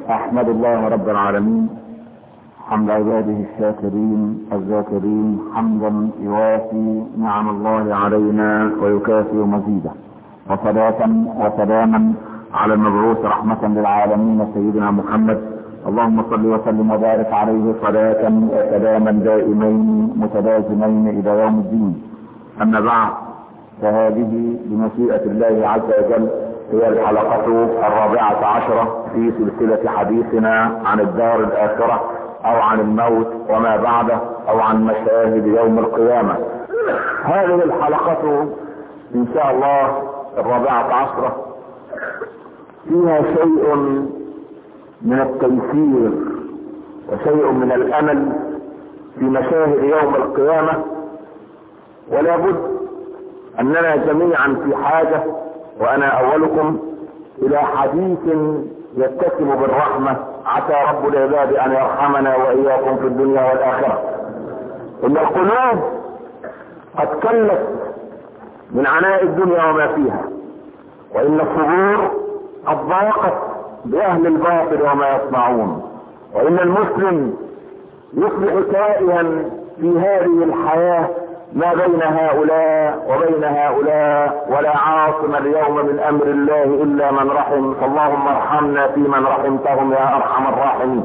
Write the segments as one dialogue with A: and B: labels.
A: احمد الله رب العالمين حمد عباده الشاكرين الذاكرين حمدا يوافي نعم الله علينا ويكافئ مزيده وصلاة وسلاما على المبعوث رحمة للعالمين سيدنا محمد اللهم صل وسلم وبارك عليه صلاة وسلاما دائمين متلازمين الى يوم الدين اما بعد فهذه بمشيئة الله عز وجل هي الحلقة الرابعة عشرة في سلسلة حديثنا عن الدار الآخرة أو عن الموت وما بعده أو عن مشاهد يوم القيامة. هذه الحلقة إن شاء الله الرابعة عشرة فيها شيء من التيسير وشيء من الأمل في مشاهد يوم القيامة ولا بد أننا جميعا في حاجة وانا اولكم الى حديث يتسم بالرحمة عسى رب العباد ان يرحمنا واياكم في الدنيا والاخرة ان القلوب قد كلت من عناء الدنيا وما فيها وان الصدور قد ضاقت باهل الباطل وما يصنعون وان المسلم يصبح تائها في هذه الحياه ما بين هؤلاء وبين هؤلاء ولا عاصم اليوم من امر الله الا من رحم فاللهم ارحمنا في من رحمتهم يا ارحم الراحمين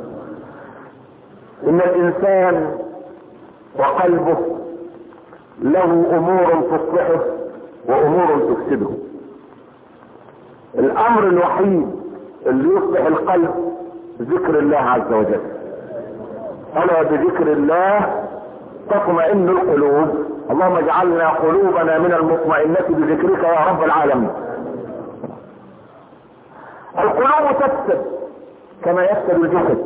A: ان الانسان وقلبه له امور تصلحه وامور تفسده الامر الوحيد اللي يصلح القلب ذكر الله عز وجل الا بذكر الله تطمئن القلوب اللهم اجعلنا قلوبنا من المطمئنة بذكرك يا رب العالمين القلوب تفسد كما يفسد الجسد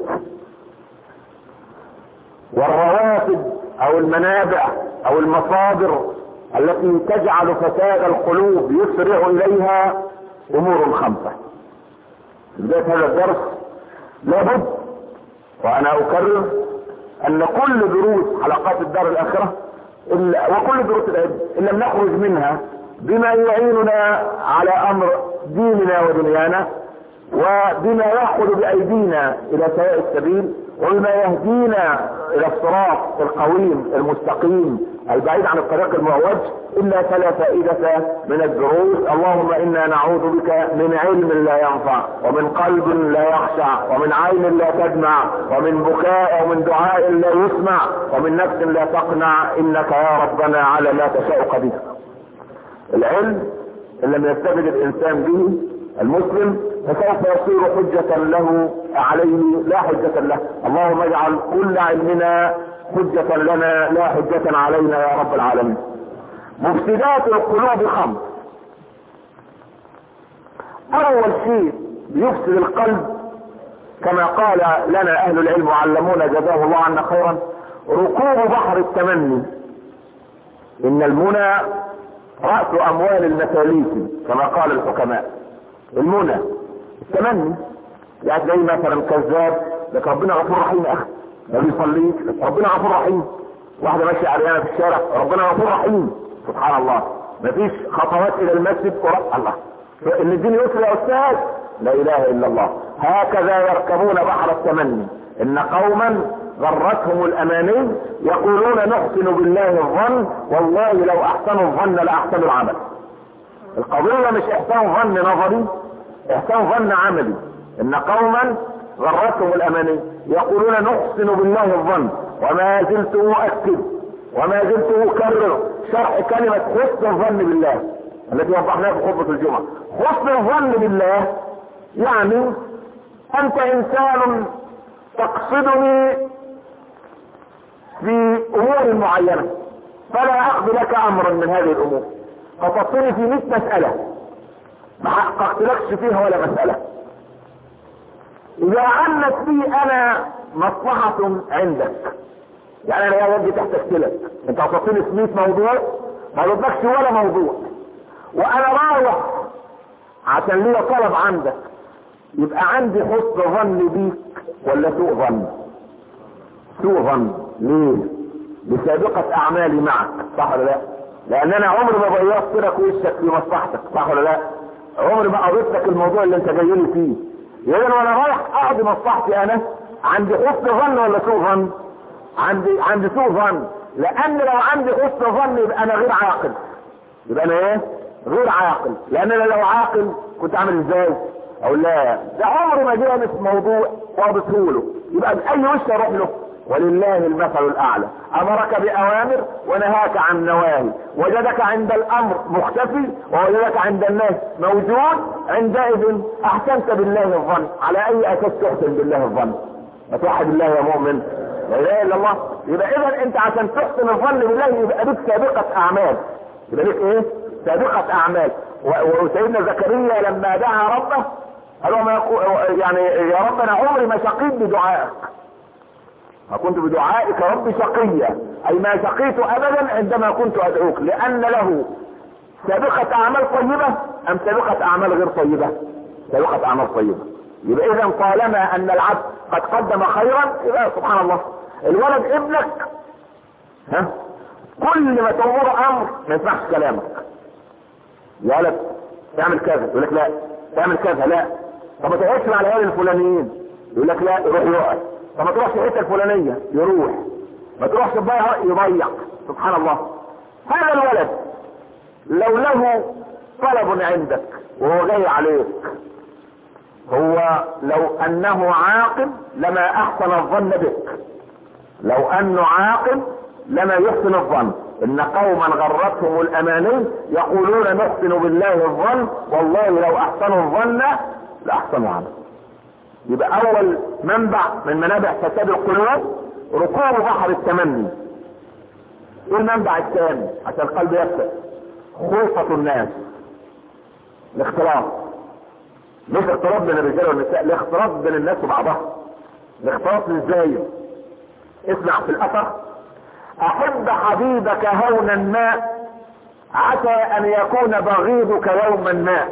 A: والروافد او المنابع او المصادر التي تجعل فساد القلوب يسرع اليها امور خمسه في بدايه هذا الدرس لابد وانا اكرر ان كل دروس حلقات الدار الاخرة وكل دروس العلم ان لم نخرج منها بما يعيننا على امر ديننا ودنيانا وبما ياخذ بايدينا الى سواء السبيل وبما يهدينا الى الصراط القويم المستقيم البعيد عن الطريق المعوج الا فلا فائدة من الدروس اللهم انا نعوذ بك من علم لا ينفع ومن قلب لا يخشع ومن عين لا تدمع ومن بكاء ومن دعاء لا يسمع ومن نفس لا تقنع انك يا ربنا على ما تشاء قدير العلم ان لم يستفد الانسان به المسلم فسوف يصير حجة له عليه لا حجة له اللهم اجعل كل علمنا حجة لنا لا حجة علينا يا رب العالمين مفسدات القلوب خمس اول شيء بيفسد القلب كما قال لنا اهل العلم وعلمونا جزاه الله عنا خيرا ركوب بحر التمني ان المنى رأس اموال المثاليث كما قال الحكماء المنى التمني يعني زي مثلا كذاب لك ربنا غفور رحيم يا اخي ما بيصليش ربنا غفور رحيم واحده ماشيه عريانه في الشارع ربنا غفور رحيم سبحان الله مفيش خطوات الى المسجد ورب الله ان الدين يسر يا استاذ لا اله الا الله هكذا يركبون بحر التمني ان قوما غرتهم الاماني يقولون نحسن بالله الظن والله لو احسنوا الظن لاحسنوا العمل القضيه مش احسان ظن نظري احسان ظن عملي ان قوما غرتهم الاماني يقولون نحسن بالله الظن وما زلت اؤكد وما زلت اكرر شرح كلمة حسن الظن بالله التي وضحناها في خطبة الجمعة حسن الظن بالله يعني انت انسان تقصدني في امور معينة فلا اخذ لك امرا من هذه الامور فتصلي في 100 مسألة ما حققتلكش فيها ولا مسألة اذا عمت بي انا مصلحة عندك يعني انا يا ودي تحتجت لك انت هتصلي في 100 موضوع ما ردكش ولا موضوع وانا رايح عشان ليا طلب عندك يبقى عندي حسن ظن بيك ولا سوء ظن سوء ظن ليه بسابقة اعمالي معك صح ولا لا لان انا عمري ما بيضت لك وشك في مصلحتك صح ولا لا عمري ما قضيت لك الموضوع اللي انت جاي لي فيه يبقى انا وانا رايح اقضي مصلحتي انا عندي حسن ظن ولا سوء ظن عندي عندي سوء ظن لان لو عندي حسن ظن يبقى انا غير عاقل يبقى انا ايه غير عاقل لان انا لو عاقل كنت عامل ازاي او لا ده عمري ما جالس موضوع وابطوله يبقى باي وش اروح له ولله المثل الاعلى امرك باوامر ونهاك عن نواهي وجدك عند الامر مختفي ووجدك عند الناس موجود عندئذ احسنت بالله الظن على اي اساس تحسن بالله الظن فتوحد الله يا مؤمن لا اله الا الله يبقى اذا انت عشان تحسن الظن بالله يبقى لك سابقه اعمال يبقى لك ايه سابقه اعمال وسيدنا زكريا لما دعا ربه قال ما يقول يعني يا رب انا عمري ما شقيت بدعائك ما كنت بدعائك ربي شقيا اي ما شقيت ابدا عندما كنت ادعوك لان له سابقة اعمال طيبة ام سابقة اعمال غير طيبة سابقة اعمال طيبة يبقى اذا طالما ان العبد قد قدم خيرا يبقى سبحان الله الولد ابنك ها كل ما تمر امر ما يسمعش كلامك يا ولد تعمل كذا يقول لك لا تعمل كذا لا طب ما تقعدش مع العيال الفلانيين يقول لك لا يروح يقعد طب ما تروحش الحته الفلانيه يروح ما تروحش تضيع يضيع سبحان الله هذا الولد لو له طلب عندك وهو جاي عليك هو لو انه عاقل لما احسن الظن بك لو انه عاقل لما يحسن الظن ان قوما غرتهم الاماني يقولون نحسن بالله الظن والله لو احسنوا الظن لاحسنوا عنه يبقى اول منبع من منابع فساد القلوب ركوب بحر التمني ايه المنبع الثاني عشان القلب يفتح خلطة الناس الاختلاط مش اختلاط بين الرجال والنساء الاختلاط بين الناس وبعضها الاختلاط ازاي اسمع في الاثر احب حبيبك هونا ما عسى ان يكون بغيضك يوما ما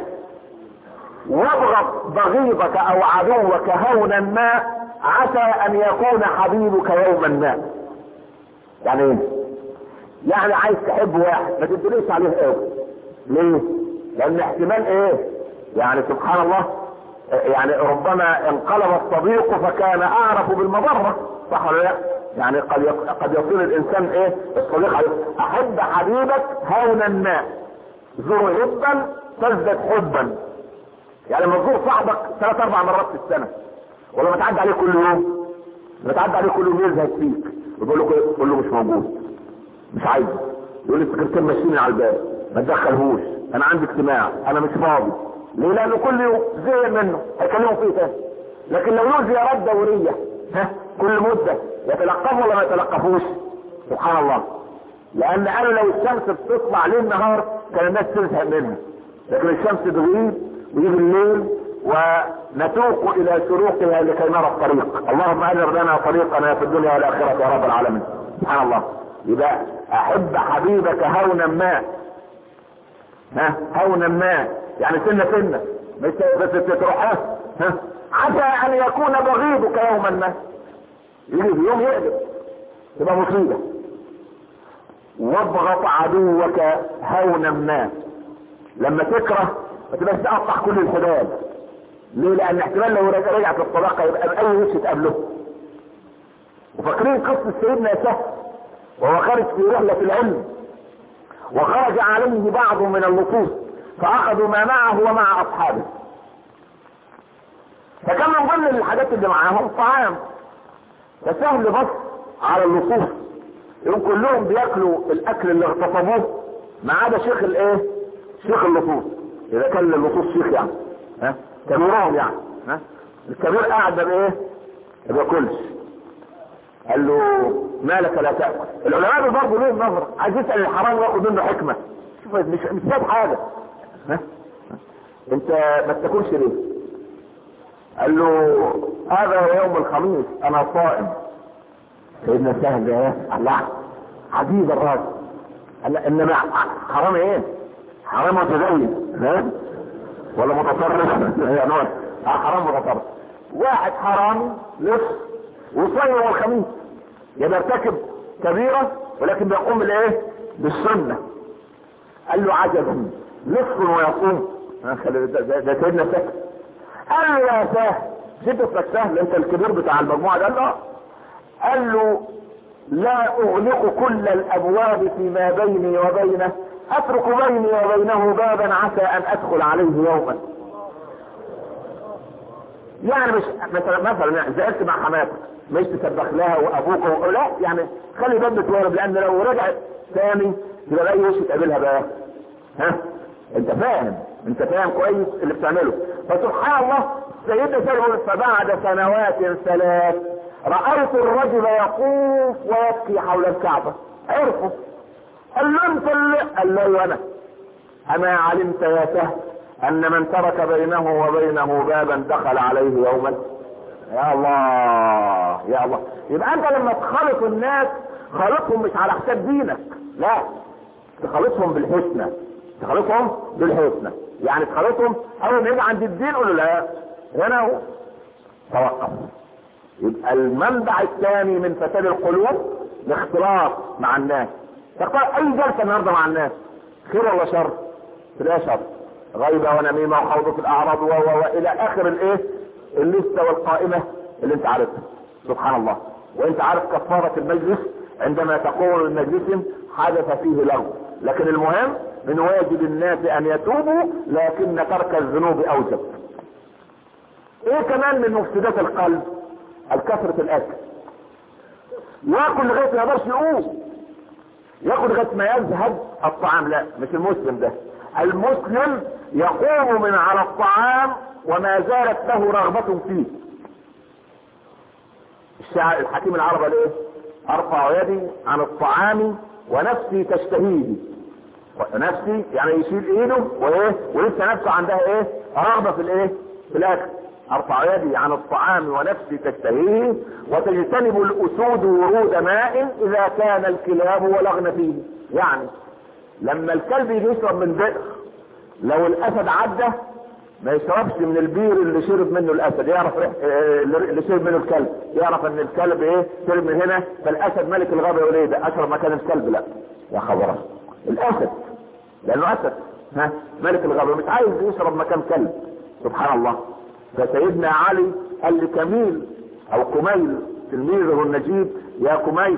A: وابغض بغيضك او عدوك هونا ما عسى ان يكون حبيبك يوما ما يعني ايه يعني عايز تحب واحد ما تدليش عليه قوي ليه لان احتمال ايه يعني سبحان الله يعني ربما انقلب الصديق فكان اعرف بالمضره صح ولا لا يعني قد قد يصير الانسان ايه الصديق عليه احب حبيبك هونا ما زر حبا تزدد حبا يعني لما تزور صاحبك ثلاث اربع مرات في السنه ولا ما تعدي عليه كل يوم لما تعدي عليه كل يوم يزهد فيك ويقول له يقول له مش موجود مش عايز يقول لي السكرتير ماشيين على الباب ما تدخلهوش انا عندي اجتماع انا مش فاضي ليه لانه كل يوم زي منه هيكلموا فيه تاني لكن لو له زيارات دوريه ها كل مده يتلقفوا ولا ما يتلقفوش سبحان الله لان قالوا لو الشمس بتطلع ليل نهار كان الناس تزهق منها لكن الشمس تغيب ويجي الليل ونتوق الى شروقها لكي نرى الطريق اللهم انر لنا طريقنا في الدنيا والاخره يا رب العالمين سبحان الله يبقى احب حبيبك هونا ما ها هونا ما يعني سنة سنة مش تروح ها عسى ان يكون بغيضك يوما ما يجي في يوم يقلب تبقى مصيبة واضغط عدوك هونا ما لما تكره ما تبقاش تقطع كل الحبال ليه لان احتمال لو رجع في الطلاقة يبقى بأي وش تقابله وفاكرين قصة سيدنا يسهل وهو خارج في رحلة العلم وخرج عليه بعض من اللصوص فأخذوا ما معه ومع أصحابه فكان من ضمن الحاجات اللي معاهم طعام فسهل بص على اللصوص يوم كلهم بياكلوا الاكل اللي اغتصبوه ما عدا شيخ الايه شيخ اللصوص اذا كان اللصوص شيخ يعني ها كبيرهم يعني ها الكبير قاعد بايه ما بياكلش قال له مالك لا تاكل العلماء برضه لهم نظره عايز يسال الحرام وياخد منه حكمه شوف مش مش ساب حاجه ها انت ما تاكلش ليه قال له هذا هو يوم الخميس انا صائم سيدنا سهل ايه الله عزيز الراجل قال انما حرام ايه حرام متدين ها ولا متطرف يا نوع حرام متطرف واحد حرامي لص وصايم يوم الخميس يبقى ارتكب كبيرة ولكن بيقوم بالايه بالسنة قال له عجبا لص ويصوم ده سيدنا سكت قال له يا سهل جيت اسمك سهل انت الكبير بتاع المجموعه ده قال له قال له لا اغلق كل الابواب فيما بيني وبينه اترك بيني وبينه بابا عسى ان ادخل عليه يوما يعني مش مثلا مثلا يعني زعلت مع حماتك مش تسبخ لها وابوك و... لا يعني خلي باب متوارب لان لو رجعت تاني يبقى اي وش تقابلها بقى ها انت فاهم انت فاهم كويس اللي بتعمله فسبحان الله سيدنا سلمى فبعد سنوات ثلاث رأيت الرجل يطوف ويبكي حول الكعبة عرفه قال له انت اللي قال له انا اما علمت يا سهل ان من ترك بينه وبينه بابا دخل عليه يوما يا الله يا الله يبقى انت لما تخالط الناس خالطهم مش على حساب دينك لا تخالطهم بالحسنى تخالطهم بالحسنى يعني تخالطهم اول ما يجي عند الدين قول له لا هنا هو توقف يبقى المنبع الثاني من فساد القلوب الاختلاط مع الناس تختار اي جلسه النهارده مع الناس خير ولا شر؟ تلاقيها شر غيبه ونميمه وخوض في الاعراض و والى اخر الايه؟ اللسته والقائمه اللي انت عارفها سبحان الله وانت عارف كفاره المجلس عندما تقول المجلس حدث فيه لغو لكن المهم من واجب الناس ان يتوبوا لكن ترك الذنوب اوجب ايه كمان من مفسدات القلب الكثرة الاكل ياكل لغاية ما يقدرش يقوم ياكل لغاية ما يذهب الطعام لا مش المسلم ده المسلم يقوم من على الطعام وما زالت له رغبة فيه الشاعر الحكيم العربي ليه ارفع يدي عن الطعام ونفسي تشتهيه نفسي يعني يشيل ايده وايه ولسه نفسه عندها ايه رغبه في الايه في الاكل ارفع يدي عن الطعام ونفسي تشتهيه وتجتنب الاسود ورود ماء اذا كان الكلاب ولغن فيه يعني لما الكلب يجي يشرب من بئر لو الاسد عدى ما يشربش من البير اللي شرب منه الاسد يعرف ريح اللي شرب منه الكلب يعرف ان الكلب ايه شرب من هنا فالاسد ملك الغابه يقول ايه ده اشرب مكان الكلب لا يا خبر الاسد لانه اسد ها ملك الغابه مش عايز يشرب مكان كلب سبحان الله فسيدنا علي قال لكميل او كميل تلميذه النجيب يا كميل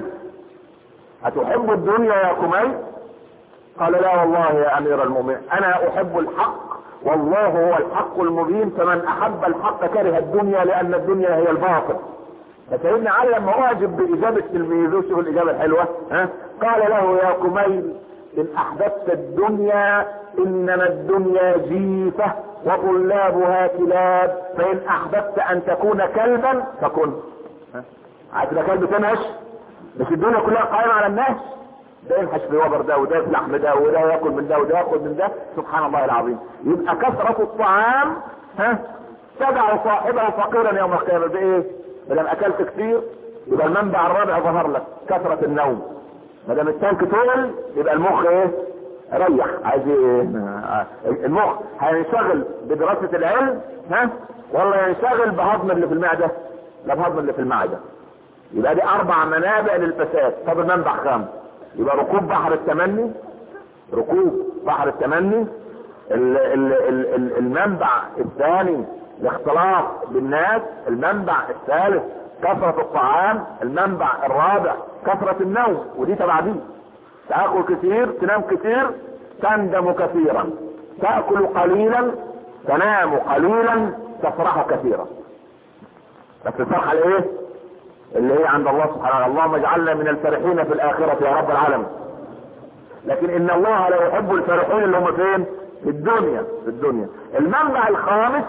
A: اتحب الدنيا يا كميل قال لا والله يا امير المؤمنين انا احب الحق والله هو الحق المبين فمن احب الحق كره الدنيا لان الدنيا هي الباطل فسيدنا علي لما اعجب باجابه تلميذه شوف الاجابه الحلوه ها قال له يا كميل ان احببت الدنيا انما الدنيا جيفه وطلابها كلاب فان احببت ان تكون كلبا فكن عايز تبقى كلب تنهش بس الدنيا كلها قائمه على الناس ده ينحش في وبر ده وده في لحم ده وده ياكل من ده وده ياكل من ده سبحان الله العظيم يبقى كثرة الطعام ها تدع صاحبه فقيرا يوم القيامة بايه؟ ما دام اكلت كتير يبقى المنبع الرابع ظهر لك كثرة النوم ما دام التانك طول يبقى المخ ايه؟ ريح عايز ايه؟ المخ هينشغل بدراسة العلم ها ولا ينشغل بهضم اللي في المعدة؟ لا بهضم اللي في المعدة يبقى دي اربع منابع للفساد طب المنبع خامس يبقى ركوب بحر التمني ركوب بحر التمني ال ال ال ال المنبع الثاني الاختلاط بالناس المنبع الثالث كثرة الطعام المنبع الرابع كثرة النوم ودي تبع دي تاكل كثير تنام كثير تندم كثيرا تاكل قليلا تنام قليلا تفرح كثيرا بس الفرحه الايه اللي هي عند الله سبحانه اللهم اجعلنا من الفرحين في الآخرة يا رب العالمين لكن إن الله لا يحب الفرحين اللي هم فين؟ في الدنيا في الدنيا المنبع الخامس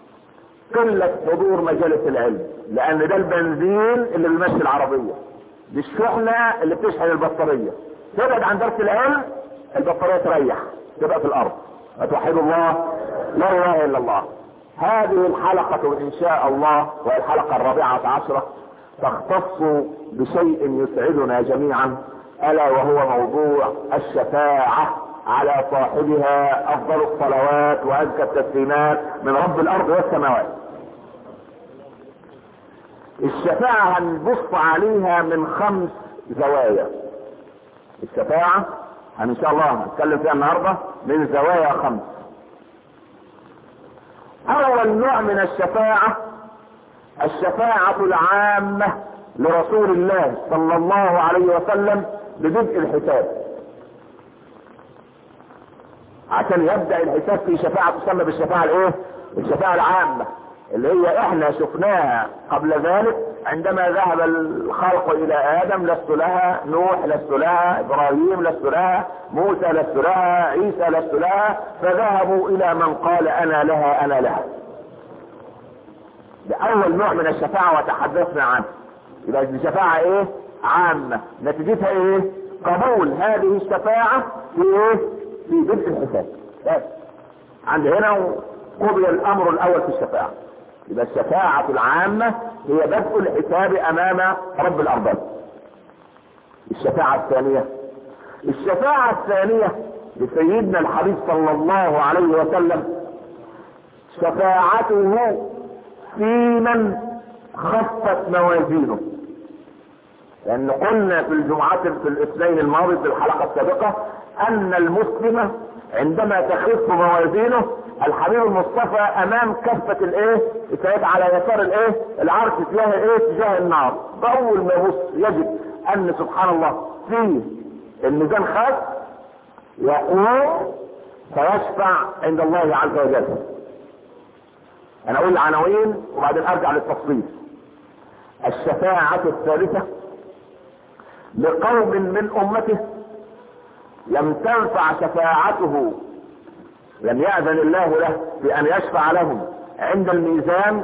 A: قلة حضور مجالس العلم لأن ده البنزين اللي بيمشي العربية دي الشحنة اللي بتشحن البطارية تبعد عن درس العلم البطارية تريح تبقى في الأرض فتوحدوا الله لا إله إلا الله هذه الحلقة إن شاء الله وهي الحلقة الرابعة عشرة تختص بشيء يسعدنا جميعا الا وهو موضوع الشفاعة على صاحبها افضل الصلوات وازكى التسليمات من رب الارض والسماوات الشفاعة هنبص عليها من خمس زوايا الشفاعة ان شاء الله هنتكلم فيها النهاردة من زوايا خمس اول نوع من الشفاعة الشفاعة العامة لرسول الله صلى الله عليه وسلم ببدء الحساب عشان يبدأ الحساب في شفاعة تسمى بالشفاعة الايه الشفاعة العامة اللي هي احنا شفناها قبل ذلك عندما ذهب الخلق الى ادم لست لها نوح لست لها ابراهيم لست لها موسى لست لها عيسى لست لها فذهبوا الى من قال انا لها انا لها ده اول نوع من الشفاعة وتحدثنا عنه يبقى دي شفاعة ايه عامة نتيجتها ايه قبول هذه الشفاعة في ايه في بدء الحساب بس عند هنا قضي الامر الاول في الشفاعة يبقى الشفاعة العامة هي بدء الحساب امام رب الارباب الشفاعة الثانية الشفاعة الثانية لسيدنا الحبيب صلى الله عليه وسلم شفاعته في من خفت موازينه لان قلنا في الجمعات في الاثنين الماضي في الحلقة السابقة ان المسلم عندما تخف موازينه الحبيب المصطفى امام كفة الايه سيد على يسار الايه العرش تجاه الايه تجاه النار فاول ما يبص يجد ان سبحان الله في الميزان خاف يقوم فيشفع عند الله عز وجل انا اقول العناوين وبعدين ارجع للتفصيل الشفاعة الثالثة لقوم من امته لم تنفع شفاعته لم يأذن الله له بأن يشفع لهم عند الميزان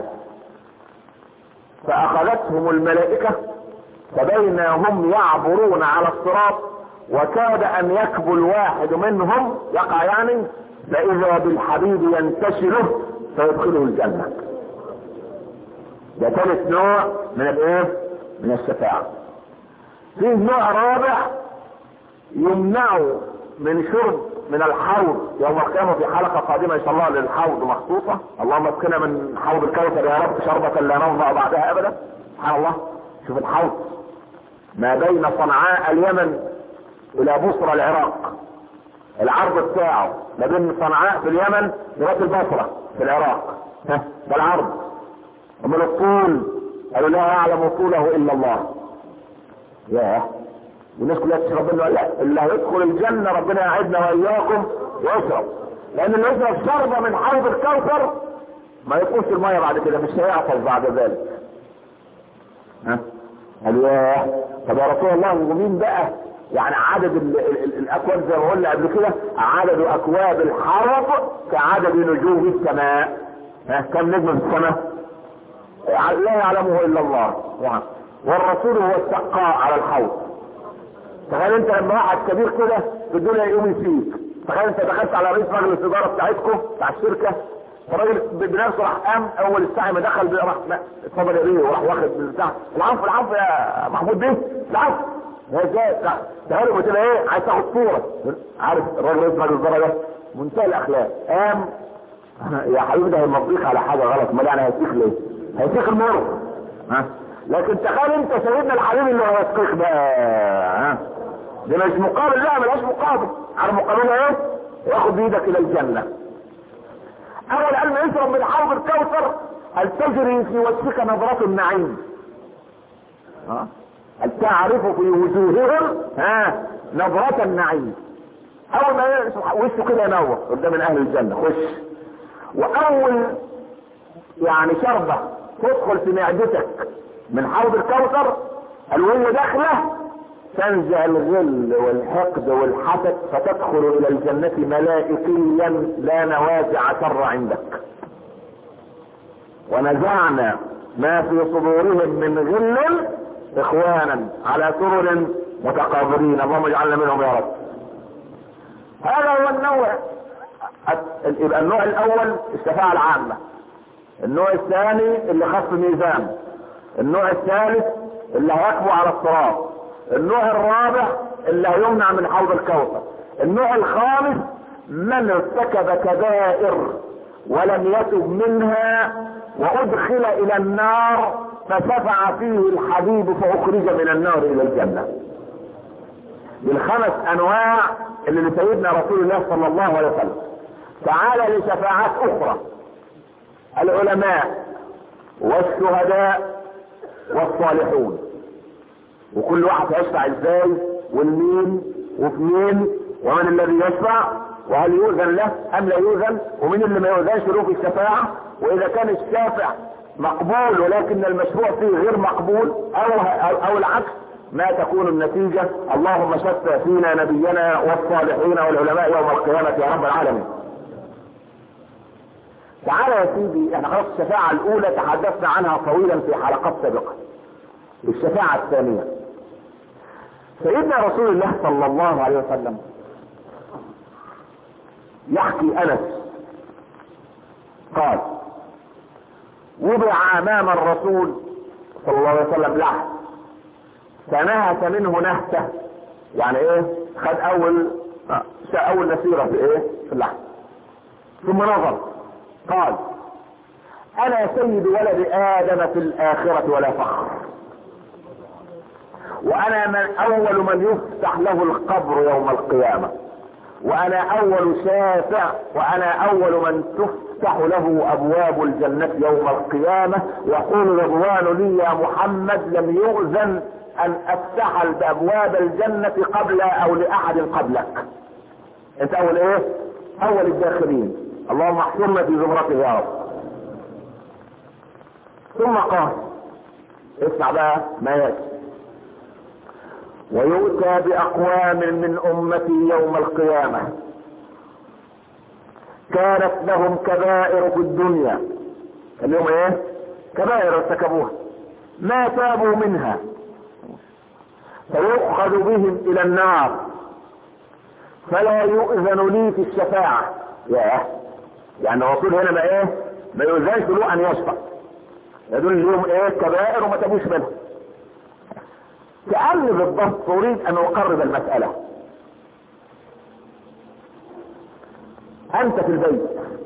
A: فأخذتهم الملائكة فبينا هم يعبرون على الصراط وكاد أن يكبل واحد منهم يقع يعني فإذا بالحبيب ينتشره فيدخله الجنة ده ثالث نوع من الايه؟ من الشفاعة. فيه نوع رابع يمنع من شرب من الحوض يوم القيامة في حلقة قادمة ان شاء الله للحوض مخصوصة اللهم اسقنا من حوض الكوثر يا رب شربة لا نظمأ بعدها ابدا سبحان الله شوف الحوض ما بين صنعاء اليمن الى بصرى العراق العرض بتاعه ما بين صنعاء في اليمن لغايه البصره في العراق ها ده العرض امال الطول قالوا لا يعلم طوله الا الله ياه والناس كلها تشرب منه لا اللي هيدخل الجنة ربنا يعدنا واياكم ويشرب لان اللي يشرب شربة من حوض الكوثر ما يكونش المية بعد كده مش هيعطل بعد ذلك ها قال ياه طب يا رسول الله ومين بقى يعني عدد ال ال ال الاكواب زي ما قلنا قبل كده عدد اكواب الحوض كعدد نجوم السماء ها كم نجم في السماء لا يعلمه الا الله والرسول هو السقاء على الحوض تخيل انت لما واحد كبير كده في الدنيا يقوم يسيك تخيل انت دخلت على رئيس مجلس الاداره بتاعتكم بتاع الشركه الراجل بنفسه راح قام اول الساعه ما دخل راح اتفضل يا بيه وراح واخد البتاع العفو العفو يا محمود بيه العفو يا ازاي تخيل قلت له ايه عايز تاخد صوره عارف الراجل رئيس مجلس الاداره ده منتهى الاخلاق قام يا حبيبي ده هيمضيك على حاجه غلط ما يعني هيسيخ ليه؟ هيسيخ المر ها لكن تخيل انت سيدنا الحبيب اللي هو يسقيك بقى ها دي مش مقابل لا ملهاش مقابل على مقابلها ايه ياخد بايدك الى الجنة اول علم يشرب من حوض الكوثر هل تجري في وجهك نظرة النعيم ها هل تعرف في وجوههم ها نظرة النعيم اول ما وشه كده ينور قدام من اهل الجنة خش واول يعني شربة تدخل في معدتك من حوض الكوثر الوية داخله تنزع الغل والحقد والحسد فتدخل الى الجنة ملائكيا لا نوازع شر عندك ونزعنا ما في صدورهم من غل اخوانا على سرر متقابلين اللهم اجعلنا منهم يا رب هذا هو النوع يبقى النوع الاول الشفاعة العامة النوع الثاني اللي خف ميزان النوع الثالث اللي هيكبو على الصراط النوع الرابع اللي هيمنع من حوض الكوثر النوع الخامس من ارتكب كبائر ولم يتب منها وادخل الى النار فشفع فيه الحبيب فاخرج من النار الى الجنة بالخمس انواع اللي لسيدنا رسول الله صلى الله عليه وسلم تعالى لشفاعات اخرى العلماء والشهداء والصالحون وكل واحد هيشفع ازاي والمين وفي مين ومن الذي يشفع وهل يؤذن له ام لا يؤذن ومين اللي ما يؤذنش له في الشفاعة واذا كان الشافع مقبول ولكن المشروع فيه غير مقبول او, أو, أو العكس ما تكون النتيجة اللهم شفع فينا نبينا والصالحين والعلماء يوم القيامة يا رب العالمين تعالى يا سيدي احنا خلاص الشفاعة الاولى تحدثنا عنها طويلا في حلقات سابقة الشفاعة الثانية سيدنا رسول الله صلى الله عليه وسلم يحكي انس قال وضع امام الرسول صلى الله عليه وسلم لحم فنهت منه نهته يعني ايه خد اول اول نسيره في ايه في اللحم ثم نظر قال انا سيد ولد ادم في الاخره ولا فخر وانا من اول من يفتح له القبر يوم القيامه وانا اول شافع وانا اول من تفتح له ابواب الجنة يوم القيامة يقول رضوان لي يا محمد لم يؤذن ان افتح ابواب الجنة قبل او لاحد قبلك انت اول ايه اول الداخلين اللهم احفظنا في زمرته يا رب ثم قال اسمع بقى ما ياتي ويؤتى باقوام من امتي يوم القيامة كانت لهم كبائر في الدنيا اليوم ايه كبائر ارتكبوها ما تابوا منها فيؤخذ بهم الى النار فلا يؤذن لي في الشفاعة ياه يعني الرسول هنا ما ايه ما يؤذنش له ان يشفع يدل لهم ايه كبائر وما تابوش منها كأن بالضبط اريد ان اقرب المسألة انت في البيت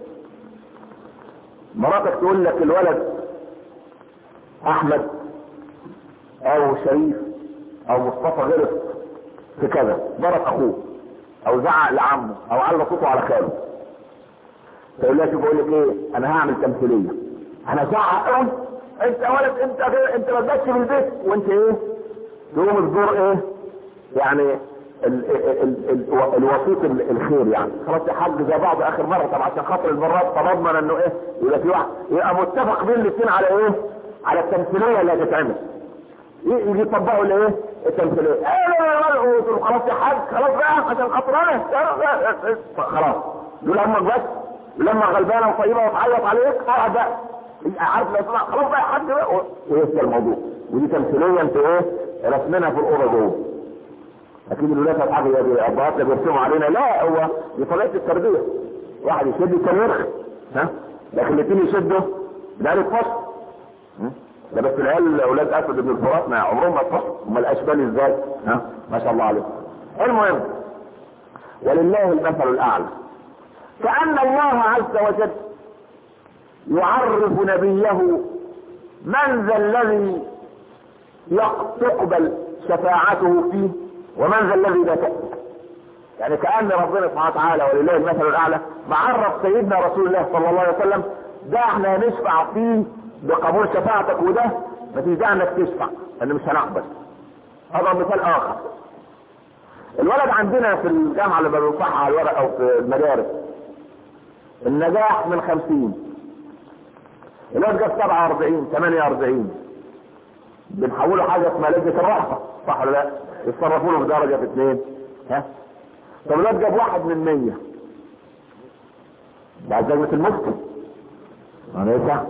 A: مراتك تقول لك الولد احمد او شريف او مصطفى غلط في كذا ضرب اخوه او زعق لعمه او علق صوته على خاله تقول لها شوف بقول لك ايه انا هعمل تمثيليه انا زعق قوي انت يا ولد انت غير انت ما تبقاش في البيت وانت ايه تقوم الدور ايه يعني ال ال ال الوسيط الخير يعني خلاص يا حاج زي بعض اخر مره طبعا عشان خاطر المرات تضمن انه ايه يبقى في واحد يبقى متفق بين الاثنين على ايه على التمثيليه اللي هتتعمل يجي يطبقوا الايه التمثيليه ايه خلاص يا حاج خلاص بقى عشان خاطر انا خلاص دول امك بس لما غلبانه وطيبه وتعيط عليك اقعد بقى عارف لو طلع خلاص بقى يا حاج بقى وينسى الموضوع ودي تمثيليه انت ايه رسمنا في الاوضه جوه اكيد الولاد الحاجه يا ابهات بيرسموا علينا لا هو دي طبيعه التربيه واحد يشد الثاني يرخي ها لكن الاثنين يشدوا ده الفصل ده بس العيال اولاد اسد بن الفرات ما عمرهم ما اتفصلوا هم الاشبال ازاي ها ما شاء الله عليهم المهم ولله المثل الاعلى كأن الله عز وجل يعرف نبيه من ذا الذي تقبل شفاعته فيه ومن ذا الذي لا تقبل يعني كأن ربنا سبحانه وتعالى ولله المثل الأعلى معرف سيدنا رسول الله صلى الله عليه وسلم ده احنا نشفع فيه بقبول شفاعتك وده ما فيش داعي انك تشفع لان مش هنقبل هذا مثال اخر الولد عندنا في الجامعة اللي بنصحها على الورق او في المدارس النجاح من خمسين الواد جاب سبعة واربعين ثمانية واربعين بنحوله حاجة اسمها لجنة الرحمة صح ولا لا؟ يتصرفوا له بدرجة في اثنين ها؟ طب الواد جاب واحد من مية بعد لجنة المفتي انا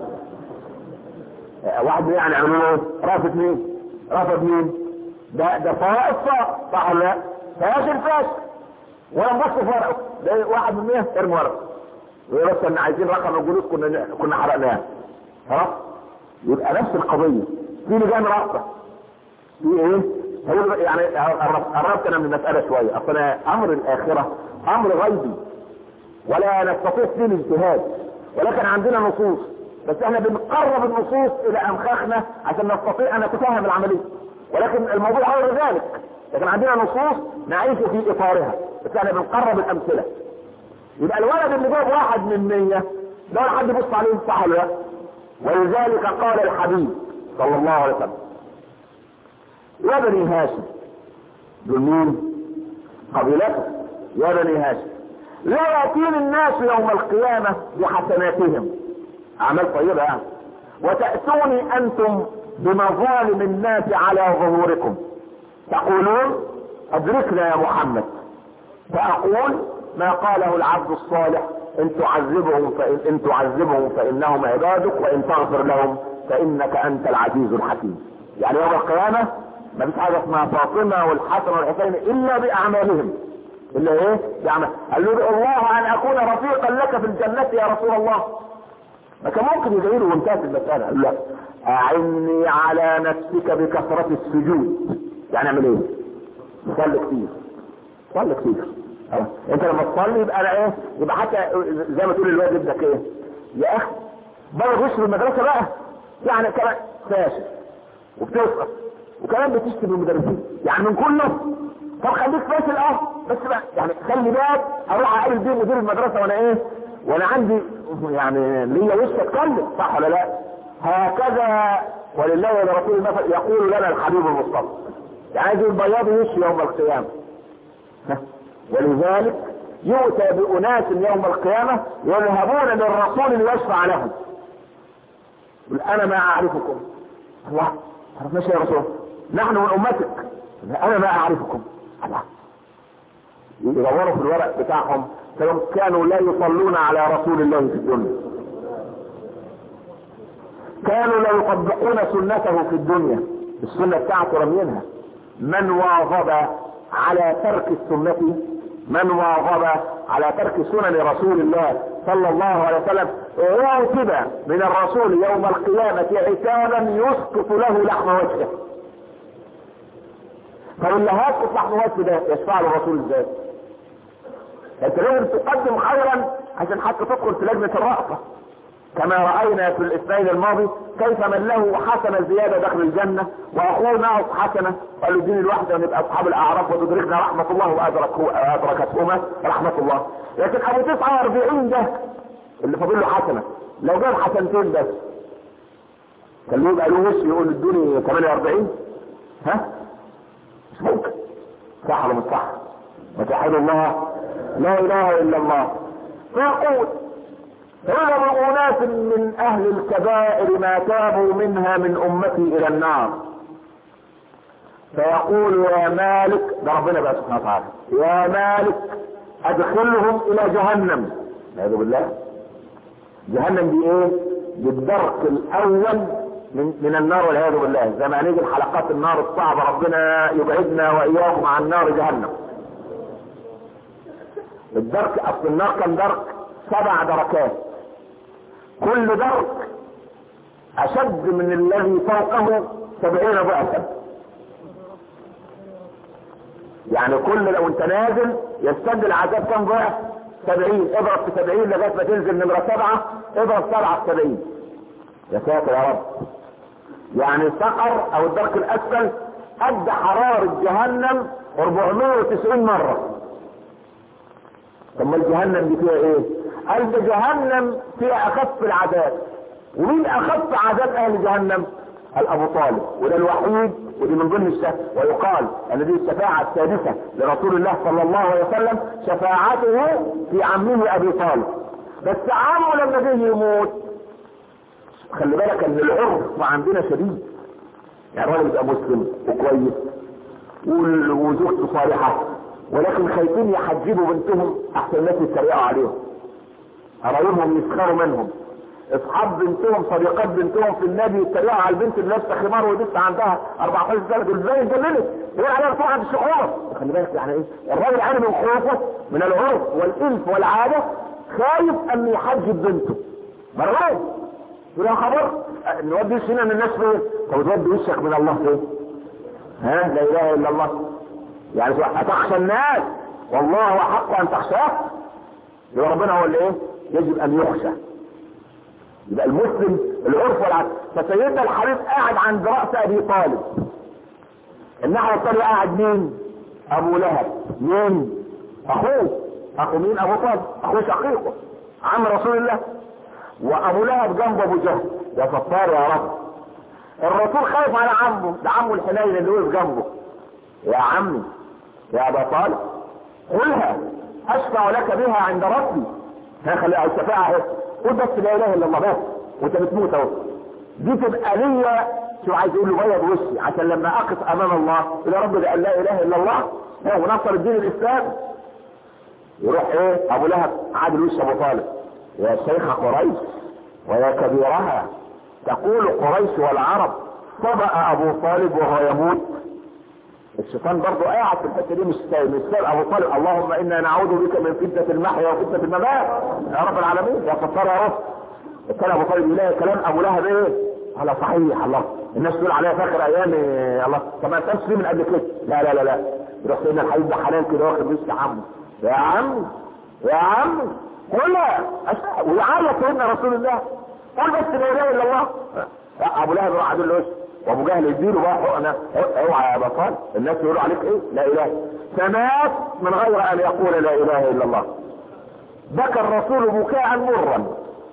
A: واحد يعني عملوا له رافض مين؟ رفض مين؟ ده ده فائق فائق صح ولا لا؟ فاشل فاشل ولا نبص فرقه ده واحد من 100 ارمي ورقه ويقول بس ان عايزين رقم الجلوس كنا كنا حرقناه خلاص يبقى نفس القضيه في لجان رابطه في ايه؟ هو يعني قربت انا من المساله شويه اصل امر الاخره امر غيبي ولا نستطيع فيه الاجتهاد ولكن عندنا نصوص بس احنا بنقرب النصوص الى امخاخنا عشان نستطيع ان نتفهم العمليه ولكن الموضوع غير ذلك لكن عندنا نصوص نعيش في اطارها بس احنا بنقرب الامثله يبقى الولد اللي جاب واحد من مية لا حد يبص عليه صح ولا لا ولذلك قال الحبيب صلى الله عليه وسلم يا بني هاشم دول مين قبيلته يا بني هاشم لا يأتين الناس يوم القيامة بحسناتهم أعمال طيبة يعني وتأتوني أنتم بمظالم الناس على ظهوركم تقولون أدركنا يا محمد فأقول ما قاله العبد الصالح إن تعذبهم فإن إن تعذبهم فإنهم عبادك وإن تغفر لهم فإنك أنت العزيز الحكيم يعني يوم القيامة ما فيش حاجة اسمها فاطمة والحسن والحسين إلا بأعمالهم إلا إيه؟ يعني قال له الله أن أكون رفيقا لك في الجنة يا رسول الله ما كان ممكن يدعي له وانتهت المسألة قال لا أعني على نفسك بكثرة السجود يعني اعمل ايه؟ صلي كتير صلي كتير أه. انت لما تصلي يبقى انا ايه؟ يبقى حتى زي ما تقول الواد ابنك ايه؟ يا اخي بره غش في المدرسة بقى يعني كمان فاشل وبتسقط وكمان بتشتم المدرسين يعني من كله طب خليك فاشل اه بس بقى يعني خلي بالك اروح اقابل بيه مدير المدرسه وانا ايه وانا عندي يعني ليا وش اتكلم صح ولا لا هكذا ولله ولرسوله المثل يقول لنا الحبيب المصطفى يعني البياض يمشي يوم القيامه ولذلك يؤتى بأناس يوم القيامة يذهبون للرسول ليشفع لهم يقول أنا ما أعرفكم الله عرفناش يا رسول نحن من أمتك أنا ما أعرفكم الله يدوروا في الورق بتاعهم كانوا لا يصلون على رسول الله في الدنيا كانوا لا يطبقون سنته في الدنيا السنة بتاعته رمينها من واظب على ترك السنة من واظب على ترك سنن رسول الله صلى الله عليه وسلم عوتب من الرسول يوم القيامة عتابا يسقط له لحم وجهه فاللي هاسقط لحم وجهه ده يشفع له الرسول ازاي؟ انت لازم تقدم خيرا عشان حتى تدخل في لجنة الرأفة كما رأينا في الاثنين الماضي كيف من له حسنة زيادة داخل الجنة واخوه ناقص حسنة قال له اديني الواحدة ونبقى اصحاب الاعراف وتدركنا رحمة الله وادركتهما رحمة الله لكن ابو 49 ده اللي فاضل له حسنة لو جاب حسنتين بس كان له يبقى له وش يقول ادوني 48 ها مش ممكن صح ولا مش صح وتوحد الله لا اله الا الله فيقول غضب اناس من اهل الكبائر ما تابوا منها من امتي الى النار فيقول يا مالك ده ربنا بقى سبحانه وتعالى يا مالك ادخلهم الى جهنم نعوذ بالله جهنم دي ايه بالدرك الاول من, من النار والعياذ بالله زي ما نيجي الحلقات النار الصعبة ربنا يبعدنا واياكم عن نار جهنم الدرك اصل النار كان درك سبع دركات كل درك اشد من الذي فوقه سبعين ضعفا يعني كل لو انت نازل يستد العذاب كم ضعف سبعين اضرب في سبعين لغايه ما تنزل نمره سبعه اضرب سبعه في سبعين يا ساتر يا رب يعني سقر او الدرك الاسفل قد حرارة جهنم 490 مرة طب ما الجهنم دي فيها ايه قال ده جهنم فيها اخف العذاب ومين اخف عذاب اهل جهنم قال ابو طالب وده الوحيد ودي من ضمن الشفاعة ويقال ان دي الشفاعة السادسة لرسول الله صلى الله عليه وسلم شفاعته في عمه ابي طالب بس عمه لما جه يموت خلي بالك ان العرف عندنا شديد يعني الراجل يبقى مسلم وكويس وزوجته صالحة ولكن خايفين يحجبوا بنتهم احسن الناس يتريقوا عليهم قرايبهم يسخروا منهم اصحاب بنتهم صديقات بنتهم في النادي يتريقوا على البنت اللي لابسه خمار ولسه عندها 14 سنه دول ازاي اتجننت يقول عليها طبعا الشعور خلي بالك يعني ايه الراجل عاني من خوفه من العرف والالف والعاده خايف ان يحجب بنته مرغوب يقول يا خبر نودي وشنا من الناس فين طب تودي وشك من الله فين ها لا اله الا الله يعني اتخشى الناس والله حق ان تخشاه يبقى ربنا هو اللي ايه يجب ان يخشى يبقى المسلم العرف والعدل فسيدنا الحبيب قاعد عند راس ابي طالب الناحيه الثانيه قاعد مين ابو لهب مين اخوه اخو مين ابو طالب اخوه شقيقه عم رسول الله وابو لهب جنب ابو جهل يا ستار يا رب الرسول خايف على عمه ده عمه الحنين اللي وقف جنبه يا عمي يا ابا طالب قلها اشفع لك بها عند ربي هخلي الشفاعة اهي قول بس لا اله الا الله بس وانت بتموت اهو دي تبقى ليا شو عايز يقول له بيض وشي عشان لما اقف امام الله يا رب ده قال لا اله الا الله ونصر الدين الاسلامي يروح ايه ابو لهب عادل وش ابو طالب يا شيخ قريش ويا كبيرها تقول قريش والعرب طبأ ابو طالب وهو يموت الشيطان برضه قاعد في الحته دي مش سايب مش سايب ابو طالب اللهم انا نعوذ بك من فتنه المحيا وفتنه الممات يا رب العالمين يا ستار يا رب كان ابو طالب يلاقي كلام ابو لهب ايه؟ على صحيح الله الناس تقول عليها فاكر ايام إيه الله طب ما كانش فيه من قبل كده لا لا لا لا يروح سيدنا الحبيب ده حنان كده واخد وش عمه يا عم يا عم قولها ويعيط سيدنا رسول الله قول بس لا اله الا الله ابو لهب راح عدل له وابو جهل يديله بقى حقنه اوعى يا بطال الناس يقولوا عليك ايه لا اله فمات من غير ان يقول لا اله الا الله بكى الرسول بكاء مرا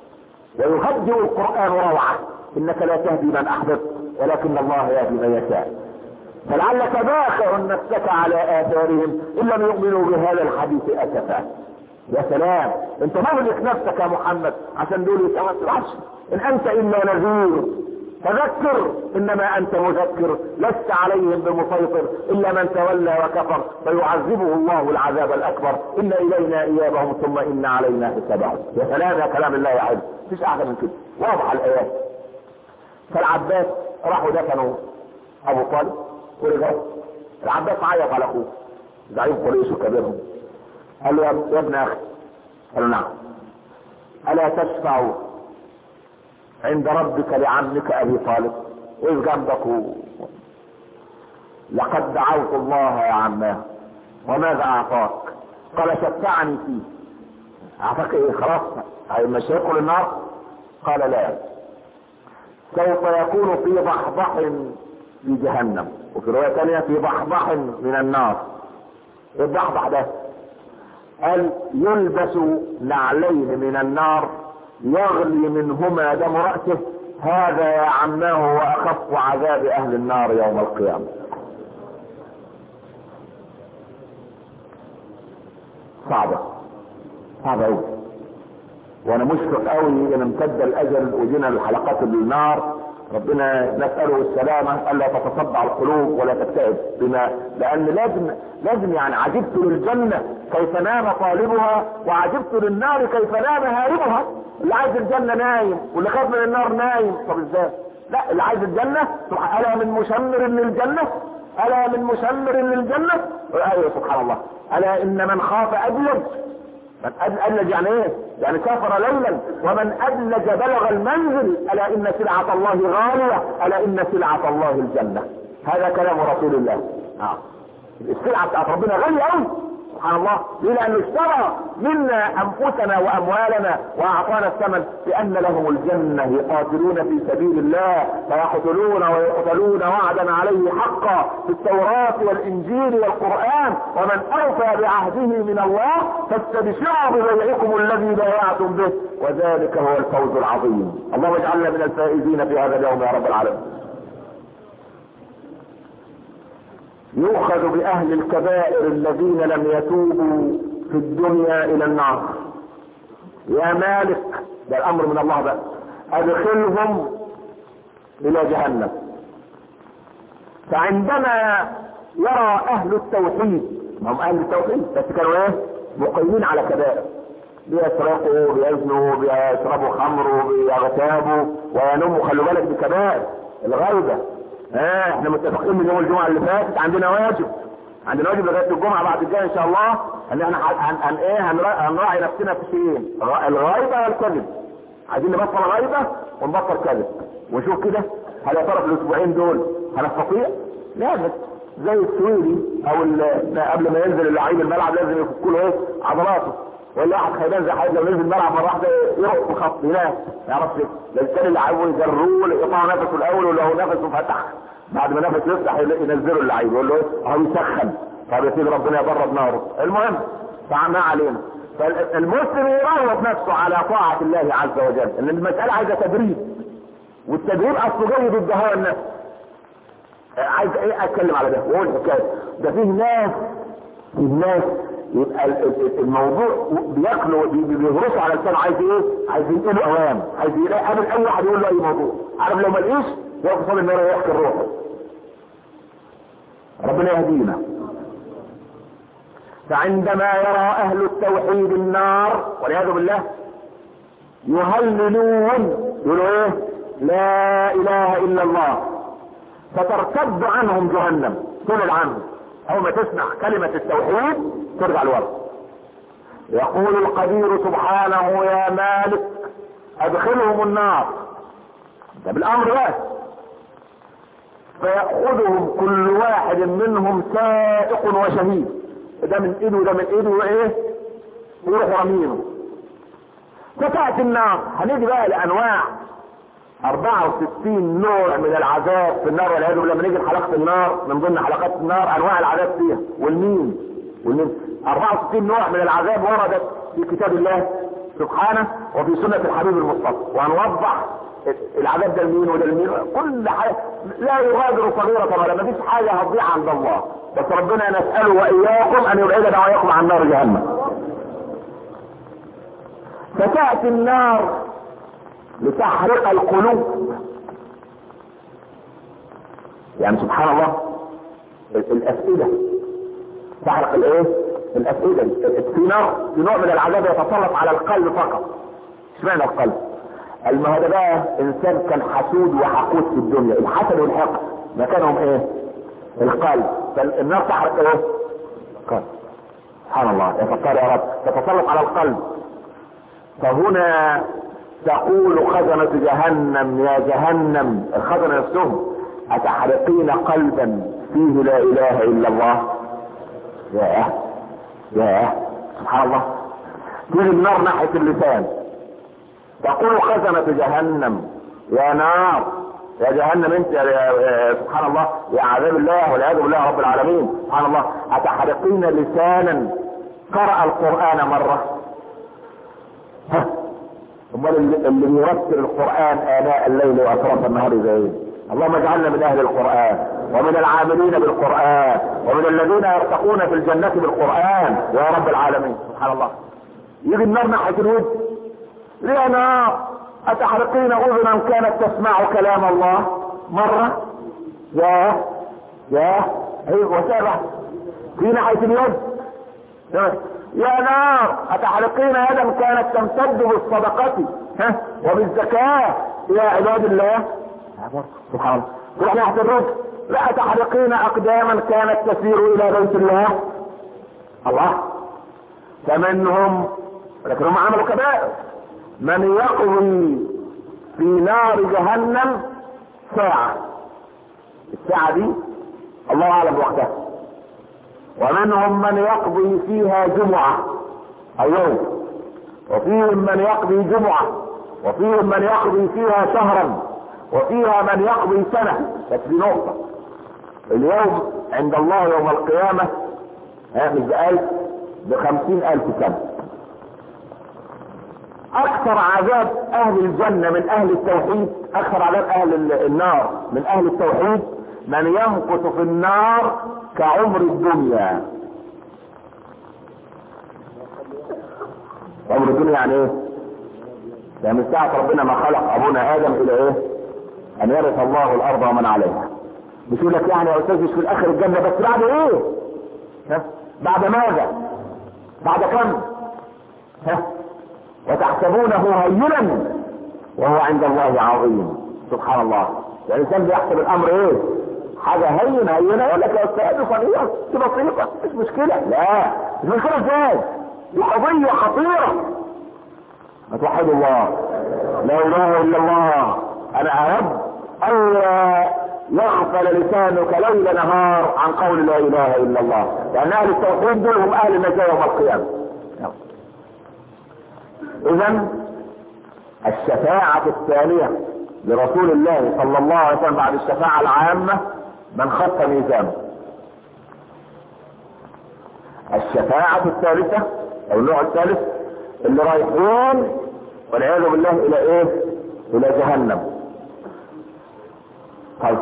A: ويهدئ القران روعه انك لا تهدي من احببت ولكن الله يهدي من يشاء فلعلك باخر نفسك على اثارهم ان لم يؤمنوا بهذا الحديث اسفا يا سلام انت مهلك نفسك يا محمد عشان دول يتوسل ان انت الا نذير فذكر انما انت مذكر لست عليهم بمسيطر الا من تولى وكفر فيعذبه الله العذاب الاكبر ان الينا ايابهم ثم ان علينا حسابهم يا سلام يا كلام الله يا عز مفيش احسن من كده واضح الايات فالعباس راحوا دفنوا ابو طالب ورجعوا العباس عيط على اخوه زعيم قريش وكبيرهم قال له يا ابن اخي قال له نعم الا تشفع عند ربك لعمك ابي طالب وقف جنبك و... لقد دعوت الله يا عماه وماذا اعطاك قال شفعني فيه اعطاك ايه خلاص مش هيدخل النار قال لا سوف يكون في ضحضح في جهنم وفي رواية ثانية في ضحضح من النار الضحضح ده قال يلبس نعلين من النار يغلي منهما دم رأسه هذا يا عماه واخف عذاب اهل النار يوم القيامة صعبة صعبة قوي وانا مشفق قوي ان امتد الاجل وجينا لحلقات النار ربنا نسأله السلامة ألا تتصدع القلوب ولا تكتئب بما لأن لازم لازم يعني عجبت للجنة كيف نام طالبها وعجبت للنار كيف نام هاربها اللي عايز الجنة نايم واللي خاف من النار نايم طب ازاي؟ لا اللي عايز الجنة ألا من مشمر للجنة ألا من مشمر للجنة أيوة سبحان الله ألا إن من خاف أدلج من أدلج يعني ايه يعني سافر ليلا ومن أدلج بلغ المنزل ألا إن سلعة الله غالية ألا إن سلعة الله الجنة هذا كلام رسول الله آه. السلعة بتاعت ربنا غالية أوي سبحان الله ليه لأنه اشترى منا أنفسنا وأموالنا وأعطانا الثمن بأن لهم الجنة يقاتلون في سبيل الله فيقتلون ويقتلون وعدا عليه حقا في التوراة والإنجيل والقرآن ومن أوفى بعهده من الله فاستبشروا ببيعكم الذي بايعتم به وذلك هو الفوز العظيم اللهم اجعلنا من الفائزين في هذا اليوم يا رب العالمين يؤخذ باهل الكبائر الذين لم يتوبوا في الدنيا الى النار يا مالك ده الامر من الله بقى ادخلهم الى جهنم فعندما يرى اهل التوحيد ما هم اهل التوحيد بس كانوا ايه مقيمين على كبائر بيسرقوا بيزنوا بيشربوا خمر بيغتابوا وينموا خلوا بالك بكبائر الغيبه اه احنا متفقين من يوم الجمعه اللي فاتت عندنا واجب عندنا واجب لغايه الجمعه بعد الجاي ان شاء الله ان احنا هن هن ايه هنراعي نفسنا في شيئين الغيبه والكذب عايزين نبطل غيبه ونبطل كذب ونشوف كده هل يا ترى في الاسبوعين دول هنستطيع؟ لازم زي السويدي او قبل ما ينزل اللعيب الملعب لازم يفك له ايه عضلاته ولا واحد خيبان زي حاجه لو نزل الملعب مره واحده يرقص في الخط ينام ما يعرفش ده الثاني اللي عايزه يجروه يقطع نفسه الاول ولو نفسه فتح بعد ما نفسه يفتح ينزله اللعيب يقول له ايه اهو يسخن طب يا سيدي ربنا يبرد ناره المهم فما علينا فالمسلم يروض نفسه على طاعة الله عز وجل ان المسألة عايزة تدريب والتدريب اصله جاي ضد هوى النفس عايز ايه اتكلم على ده واقول حكايه ده فيه ناس فيه ناس يبقى الموضوع بياكلوا بيهرسوا على لسانه عايز ايه؟ عايز ينقلوا اوام عايز يلاقي قابل اي واحد يقول له اي موضوع عارف لو ما لقيش يقف قصاد النار ويحكي الروح ربنا يهدينا فعندما يرى اهل التوحيد النار والعياذ بالله يهللون يقولوا ايه لا اله الا الله فترتد عنهم جهنم تبعد عنهم اول ما تسمع كلمة التوحيد ترجع لورا يقول القدير سبحانه يا مالك ادخلهم النار ده بالامر بس فيأخذهم كل واحد منهم سائق وشهيد ده من ايده وده من ايده وايه ويروح رمينه فتأتي النار هنيجي بقى لانواع 64 نوع من العذاب في النار والعياذ بالله لما نيجي لحلقه النار من ضمن حلقات النار انواع العذاب فيها والمين والمين 64 نوع من العذاب وردت في كتاب الله سبحانه وفي سنة الحبيب المصطفى وهنوضح العذاب ده لمين وده لمين كل حاجة لا يغادر صغيرة ولا ما فيش حاجة هتضيع عند الله بس ربنا نسأله وإياكم أن يبعدنا وإياكم عن نار جهنم فتأتي النار لتحرق القلوب يعني سبحان الله الأفئدة تحرق الايه الأفئدة في نار في نوع من العذاب يتسلط على القلب فقط اشمعنى القلب المهدى بقى انسان كان حسود وحقود في الدنيا الحسد والحقد مكانهم ايه القلب فالنار تحرق ايه القلب سبحان الله يا فتار يا رب تتسلط على القلب فهنا تقول خزنة جهنم يا جهنم الخزنة نفسهم أتحرقين قلبا فيه لا إله إلا الله يا يا سبحان الله تيجي النار ناحية اللسان تقول خزنة جهنم يا نار يا جهنم انت يا, يا سبحان الله يا عذاب الله والعياذ بالله رب العالمين سبحان الله أتحرقين لسانا قرأ القرآن مرة ها امال اللي بيرتل القران اناء الليل واطراف النهار زي ايه؟ اللهم اجعلنا من اهل القران ومن العاملين بالقران ومن الذين يرتقون في الجنه بالقران يا رب العالمين سبحان الله يجي النار ناحيه الود ليه نار اتحرقين اذنا كانت تسمع كلام الله مره يا يا ايوه وسابع في ناحيه اليد يا نار أتحرقين يدا كانت تمتد بالصدقة ها وبالزكاة يا عباد الله سبحان الله تروح ناحية الرجل لا تحرقين أقداما كانت تسير إلى بيت الله الله فمنهم لكنهم عملوا كبائر من يقضي في نار جهنم ساعة الساعة دي الله أعلم وقتها ومنهم من يقضي فيها جمعة أو يوم وفيهم من يقضي جمعة وفيهم من يقضي فيها شهرا وفيها من يقضي سنة بس دي نقطة اليوم عند الله يوم القيامة ها مش بألف بخمسين ألف سنة أكثر عذاب أهل الجنة من أهل التوحيد أكثر عذاب أهل النار من أهل التوحيد من يمكث في النار كعمر الدنيا عمر الدنيا يعني ايه ده من ساعة ربنا ما خلق ابونا ادم الى ايه ان يرث الله الارض ومن عليها مش يقول لك يعني يا استاذ مش في الاخر الجنة بس بعد ايه ها بعد ماذا بعد كم ها وتحسبونه هينا وهو عند الله عظيم سبحان الله يعني الانسان بيحسب الامر ايه حاجة هينة هينة يقول لك يا استاذ صغيرة دي بسيطة مش مشكلة لا مش مشكلة ازاي دي قضية خطيرة ما توحدوا الله لا اله الا الله انا اود الا يغفل لسانك ليل نهار عن قول لا اله الا الله لان اهل التوحيد دول هم اهل النجاة يوم القيامة اذا الشفاعة الثانية لرسول الله صلى الله عليه وسلم بعد الشفاعة العامة من خط ميزانه الشفاعة الثالثة او النوع الثالث اللي رايحين والعياذ بالله الى ايه الى جهنم طيب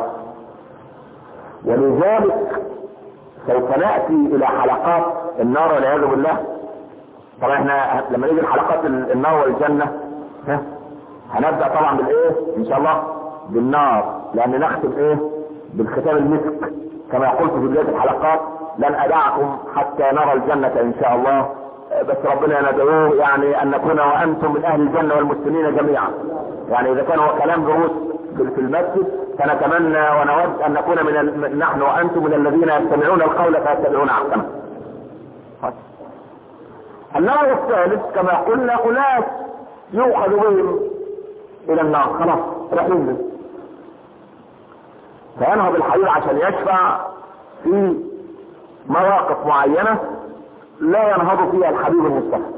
A: ولذلك سوف ناتي الى حلقات النار والعياذ بالله طبعا احنا لما نيجي لحلقات النار والجنه ها هنبدا طبعا بالايه ان شاء الله بالنار لان نختم ايه بالختام المسك كما قلت في بدايه الحلقات لن ادعكم حتى نرى الجنه ان شاء الله بس ربنا ندعوه يعني ان نكون وانتم من اهل الجنه والمسلمين جميعا يعني اذا كان هو كلام دروس في المسجد فنتمنى ونود ان نكون من ال... نحن وانتم من الذين يستمعون القول فيتبعون احسنه. النوع الثالث كما قلنا اناس يؤخذ بهم الى النار خلاص رايحين فينهض الحبيب عشان يشفع في مواقف معينه لا ينهض فيها الحبيب المصطفى